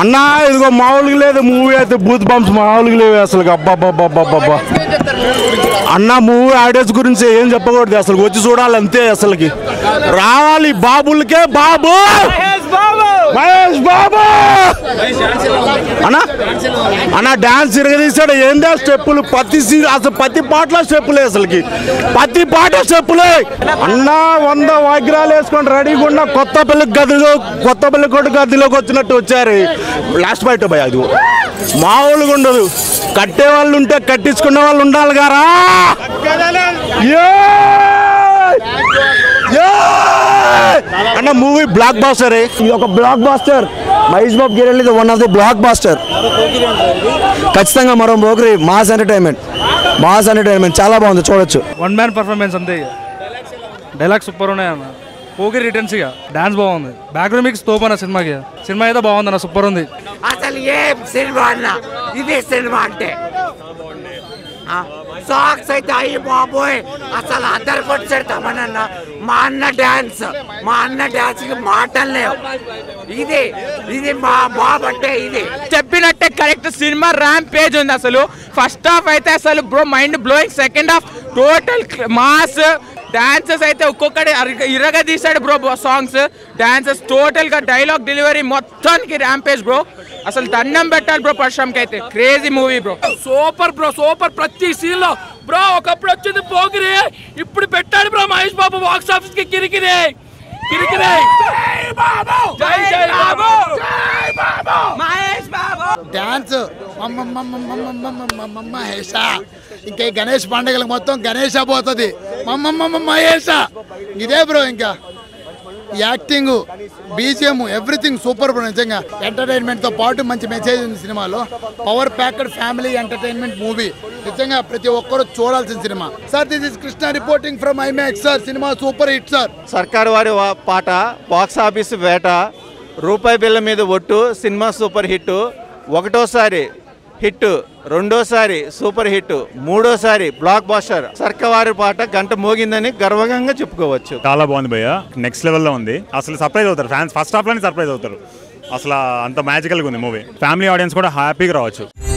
అన్నా ఇదిగో మామూలుగా లేదు మూవీ అయితే బూత్ బంప్స్ మామూలుగా లేవు అసలు అబ్బాబ్బాబ్బాబ్బా అన్న మూవీ ఆడియన్స్ గురించి ఏం చెప్పకూడదు అసలు వచ్చి చూడాలి అంతే అసలుకి రావాలి బాబులకే బాబు మహేష్ బాబు అన్న అన్న డాన్స్ తిరగదీశాడు ఏందే స్టెప్పులు ప్రతి సీ- అసలు ప్రతి పాటలో స్టెప్పులే అసలుకి ప్రతి పాట స్టెప్పులే అన్న వంద వాగ్రాలు వేసుకొని రెడీగా ఉన్న కొత్త పెళ్లి గదిలో కొత్త పెళ్లి కొట్టు గదిలోకి వచ్చినట్టు వచ్చారు లాస్ట్ బయట భయ అది మామూలుగా ఉండదు కట్టే వాళ్ళు ఉంటే కట్టించుకునే వాళ్ళు ఉండాలి గారా అన్న మూవీ బ్లాక్ బాస్టర్ ఇది ఒక బ్లాక్ బాస్టర్ మహేష్ బాబు గిరెల్ ఇది one of the blockbuster ఖచ్చితంగా మరో మోగరి మాస్ ఎంటర్టైన్మెంట్ మాస్ ఎంటర్టైన్మెంట్ చాలా బాగుంది చూడొచ్చు వన్ మ్యాన్ పర్ఫార్మెన్స్ అంతే ఇక డైలాగ్ సూపర్ ఉన్నాయి అన్న పోగి రిటర్న్స్ ఇక డాన్స్ బాగుంది బ్యాక్గ్రౌండ్ మిక్స్ తోపు అన్న సినిమాకి సినిమా అయితే బాగుంది అన్న సూపర్ ఉంది అసలు ఏం సినిమా అన్న ఇదే సినిమా అంటే సాక్స్ అయితే అయ్యి బాబోయ్ అసలు అందరు కొట్టాడు తమనన్న మా అన్న డాన్స్ మా అన్న డాన్స్ కి మాటలు లేవు ఇది ఇది మా బాబు అంటే ఇది చెప్పినట్టే కరెక్ట్ సినిమా ర్యామ్ పేజ్ ఉంది అసలు ఫస్ట్ హాఫ్ అయితే అసలు bro mind blowing second half total mass dances అయితే ఒక్కొక్కటి ఇరగ తీసాడు బ్రో సాంగ్స్ డాన్సెస్ టోటల్ గా డైలాగ్ డెలివరీ మొత్తానికి ర్యామ్ పేజ్ బ్రో అసలు దండం పెట్టాలి బ్రో పర్షంకి అయితే crazy movie bro super bro super ప్రతి సీన్ లో బ్రో ఒకప్పుడు వచ్చింది పోగిరి ఇప్పుడు పెట్టాడు bro Mahesh Babu box office కి కిరికిరి కిరికిరి జై జై బాబు మహేష్ బాబు డాన్స్ మహేష ఇంకా ఈ గణేష్ పండుగలకు మొత్తం గణేష పోతుంది మమ్మమ్మ మహేష ఇదే బ్రో ఇంకా acting BGM everything super bro నిజంగా ఎంటర్టైన్మెంట్ తో పాటు మంచి మెసేజ్ ఉంది సినిమాలో power packed family entertainment movie నిజంగా ప్రతి ఒక్కరు చూడాల్సిన సినిమా sir this is Krishna reporting from IMAX sir సినిమా super hit sir Sarkaru Vaari వా- పాట బాక్స్ ఆఫీస్ వేట రూపాయి బిల్ల మీద ఒట్టు సినిమా సూపర్ హిట్ ఒకటోసారి హిట్ రెండోసారి సూపర్ హిట్ మూడోసారి బ్లాక్ బాస్టర్ సర్కవారి పాట గంట మోగిందని గర్వంగా చెప్పుకోవచ్చు చాలా బాగుంది భయ్య నెక్స్ట్ లెవెల్లో ఉంది అసలు సర్ప్రైజ్ అవుతారు ఫ్యాన్స్ ఫస్ట్ హాఫ్లోనే సర్ప్రైజ్ అవుతారు అసలు అంత మ్యాజికల్గా ఉంది మూవీ ఫ్యామిలీ ఆడియన్స్ కూడా హ్యాపీగా రావచ్చు